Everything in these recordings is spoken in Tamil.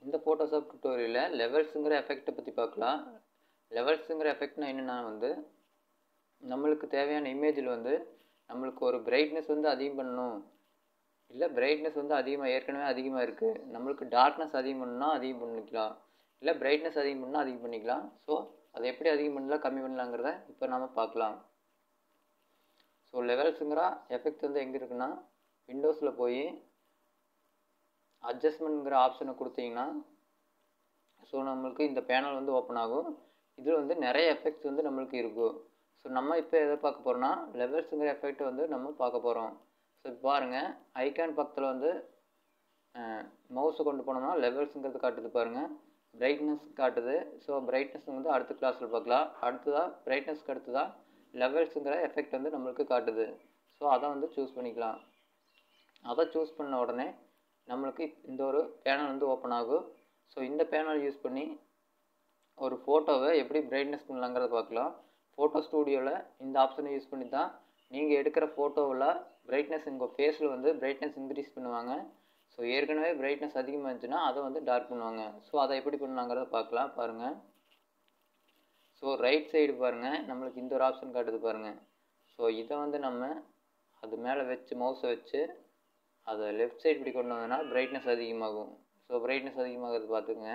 இந்த ஃபோட்டோஷாப் டுட்டோரியலில் லெவல்ஸுங்கிற எஃபெக்ட்டை பற்றி பார்க்கலாம் லெவல்ஸுங்கிற எஃபெக்ட்னா என்னென்னா வந்து நம்மளுக்கு தேவையான இமேஜில் வந்து நம்மளுக்கு ஒரு பிரைட்னஸ் வந்து அதிகம் பண்ணணும் இல்லை பிரைட்னஸ் வந்து அதிகமாக ஏற்கனவே அதிகமாக இருக்குது நம்மளுக்கு டார்க்னஸ் அதிகம் பண்ணால் அதிகம் பண்ணிக்கலாம் இல்லை பிரைட்னஸ் அதிகம் பண்ணால் அதிகம் பண்ணிக்கலாம் ஸோ அதை எப்படி அதிகம் பண்ணலாம் கம்மி பண்ணலாங்கிறத இப்போ நாம் பார்க்கலாம் ஸோ லெவல்ஸுங்கிற எஃபெக்ட் வந்து எங்கே இருக்குன்னா விண்டோஸில் போய் அட்ஜஸ்ட்மெண்ட்ங்கிற ஆப்ஷனை கொடுத்தீங்கன்னா ஸோ நம்மளுக்கு இந்த பேனல் வந்து ஓப்பன் ஆகும் இதில் வந்து நிறைய எஃபெக்ட்ஸ் வந்து நம்மளுக்கு இருக்கும் ஸோ நம்ம இப்போ எதை பார்க்க போகிறோம்னா லெவல்ஸுங்கிற எஃபெக்ட் வந்து நம்ம பார்க்க போகிறோம் ஸோ இப்போ பாருங்கள் ஐகான் பக்கத்தில் வந்து மவுஸை கொண்டு போனோம்னா லெவல்ஸுங்கிறது காட்டுது பாருங்கள் பிரைட்னஸ் காட்டுது ஸோ பிரைட்னஸ் வந்து அடுத்த கிளாஸில் பார்க்கலாம் அடுத்ததாக பிரைட்னஸ்க்கு அடுத்ததாக லெவல்ஸுங்கிற எஃபெக்ட் வந்து நம்மளுக்கு காட்டுது ஸோ அதை வந்து சூஸ் பண்ணிக்கலாம் அதை சூஸ் பண்ண உடனே நம்மளுக்கு இந்த ஒரு பேனல் வந்து ஓப்பன் ஆகும் ஸோ இந்த பேனல் யூஸ் பண்ணி ஒரு ஃபோட்டோவை எப்படி பிரைட்னஸ் பண்ணலாங்கிறத பார்க்கலாம் ஃபோட்டோ ஸ்டூடியோவில் இந்த ஆப்ஷனை யூஸ் பண்ணி தான் நீங்கள் எடுக்கிற ஃபோட்டோவில் பிரைட்னஸ் உங்கள் ஃபேஸில் வந்து பிரைட்னஸ் இன்க்ரீஸ் பண்ணுவாங்க ஸோ ஏற்கனவே பிரைட்னஸ் அதிகமாக இருந்துச்சுன்னா அதை வந்து டார்க் பண்ணுவாங்க ஸோ அதை எப்படி பண்ணலாங்கிறத பார்க்கலாம் பாருங்கள் ஸோ ரைட் சைடு பாருங்கள் நம்மளுக்கு இந்த ஒரு ஆப்ஷன் காட்டுது பாருங்கள் ஸோ இதை வந்து நம்ம அது மேலே வச்சு மவுஸை வச்சு அதை லெஃப்ட் சைடு இப்படி கொண்டு வந்தோன்னா பிரைட்னஸ் அதிகமாகும் ஸோ பிரைட்னஸ் அதிகமாகிறது பார்த்துக்குங்க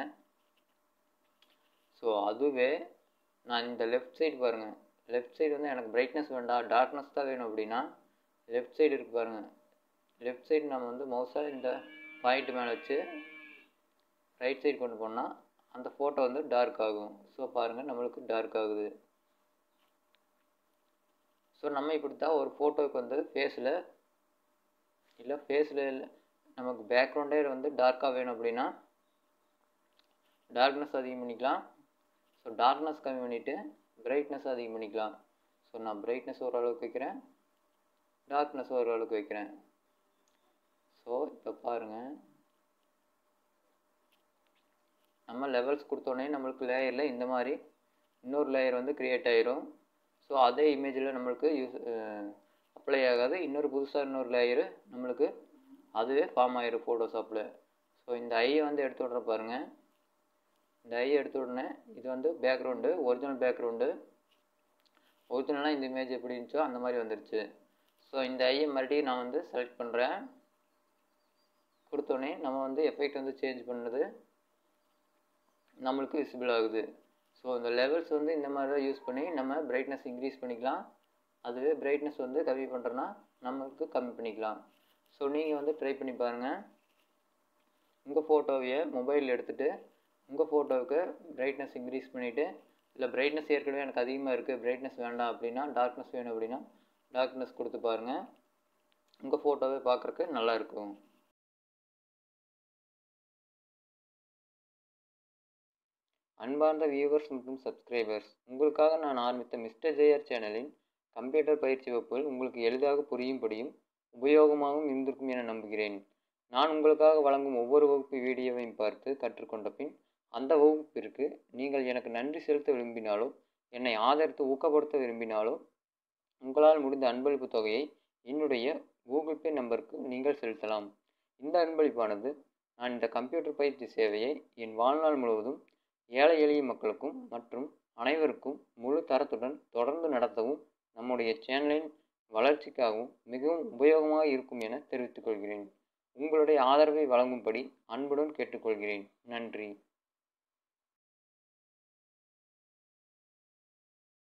ஸோ அதுவே நான் இந்த லெஃப்ட் சைடு பாருங்கள் லெஃப்ட் சைடு வந்து எனக்கு பிரைட்னஸ் வேண்டாம் டார்க்னஸ் தான் வேணும் அப்படின்னா லெஃப்ட் சைடு இருக்குது பாருங்கள் லெஃப்ட் சைடு நம்ம வந்து மவுஸாக இந்த பாயிண்ட் மேலே வச்சு ரைட் சைடு கொண்டு போனால் அந்த ஃபோட்டோ வந்து டார்க் ஆகும் ஸோ பாருங்கள் நம்மளுக்கு டார்க் ஆகுது ஸோ நம்ம இப்படி தான் ஒரு ஃபோட்டோவுக்கு வந்து ஃபேஸில் இல்லை ஃபேஸில் இல்லை நமக்கு பேக்ரவுண்டே வந்து டார்க்காக வேணும் அப்படின்னா டார்க்னஸ் அதிகம் பண்ணிக்கலாம் ஸோ டார்க்னஸ் கம்மி பண்ணிவிட்டு பிரைட்னஸ் அதிகம் பண்ணிக்கலாம் ஸோ நான் பிரைட்னஸ் ஓரளவுக்கு வைக்கிறேன் டார்க்னஸ் ஓரளவுக்கு வைக்கிறேன் ஸோ இப்போ பாருங்கள் நம்ம லெவல்ஸ் கொடுத்தோடனே நம்மளுக்கு லேயரில் இந்த மாதிரி இன்னொரு லேயர் வந்து க்ரியேட் ஆயிரும் ஸோ அதே இமேஜில் நம்மளுக்கு யூஸ் அப்ளை ஆகாது இன்னொரு புதுசாக இன்னொரு லேயரு நம்மளுக்கு அதுவே ஃபார்ம் ஆயிரும் ஃபோட்டோஷாப்பில் ஸோ இந்த ஐயை வந்து எடுத்து விட்ற பாருங்கள் இந்த ஐயை எடுத்த உடனே இது வந்து பேக்ரவுண்டு ஒரிஜினல் பேக்ரவுண்டு ஒரிஜினலாக இந்த இமேஜ் எப்படி இருந்துச்சோ அந்த மாதிரி வந்துருச்சு ஸோ இந்த ஐயை மறுபடியும் நான் வந்து செலக்ட் பண்ணுறேன் கொடுத்தோடனே நம்ம வந்து எஃபெக்ட் வந்து சேஞ்ச் பண்ணுறது நம்மளுக்கு விசிபிள் ஆகுது ஸோ இந்த லெவல்ஸ் வந்து இந்த மாதிரி தான் யூஸ் பண்ணி நம்ம பிரைட்னஸ் இன்க்ரீஸ் பண்ணிக்கலாம் அதுவே பிரைட்னஸ் வந்து கம்மி பண்ணுறோன்னா நம்மளுக்கு கம்மி பண்ணிக்கலாம் ஸோ நீங்கள் வந்து ட்ரை பண்ணி பாருங்கள் உங்கள் ஃபோட்டோவையை மொபைலில் எடுத்துகிட்டு உங்கள் ஃபோட்டோவுக்கு பிரைட்னஸ் இன்க்ரீஸ் பண்ணிவிட்டு இல்லை பிரைட்னஸ் ஏற்கனவே எனக்கு அதிகமாக இருக்குது பிரைட்னஸ் வேண்டாம் அப்படின்னா டார்க்னஸ் வேணும் அப்படின்னா டார்க்னஸ் கொடுத்து பாருங்கள் உங்கள் ஃபோட்டோவை பார்க்குறக்கு நல்லாயிருக்கும் அன்பார்ந்த வியூவர்ஸ் மற்றும் சப்ஸ்கிரைபர்ஸ் உங்களுக்காக நான் ஆரம்பித்த மிஸ்டர் ஜெயர் சேனலின் கம்ப்யூட்டர் பயிற்சி வகுப்புகள் உங்களுக்கு எளிதாக புரியும்படியும் உபயோகமாகவும் இருந்திருக்கும் என நம்புகிறேன் நான் உங்களுக்காக வழங்கும் ஒவ்வொரு வகுப்பு வீடியோவையும் பார்த்து கற்றுக்கொண்ட பின் அந்த வகுப்பிற்கு நீங்கள் எனக்கு நன்றி செலுத்த விரும்பினாலோ என்னை ஆதரித்து ஊக்கப்படுத்த விரும்பினாலோ உங்களால் முடிந்த அன்பளிப்பு தொகையை என்னுடைய கூகுள் பே நம்பருக்கு நீங்கள் செலுத்தலாம் இந்த அன்பளிப்பானது நான் இந்த கம்ப்யூட்டர் பயிற்சி சேவையை என் வாழ்நாள் முழுவதும் ஏழை எளிய மக்களுக்கும் மற்றும் அனைவருக்கும் முழு தரத்துடன் தொடர்ந்து நடத்தவும் நம்முடைய சேனலின் வளர்ச்சிக்காகவும் மிகவும் உபயோகமாக இருக்கும் என தெரிவித்துக் கொள்கிறேன் உங்களுடைய ஆதரவை வழங்கும்படி அன்புடன் கேட்டுக்கொள்கிறேன் நன்றி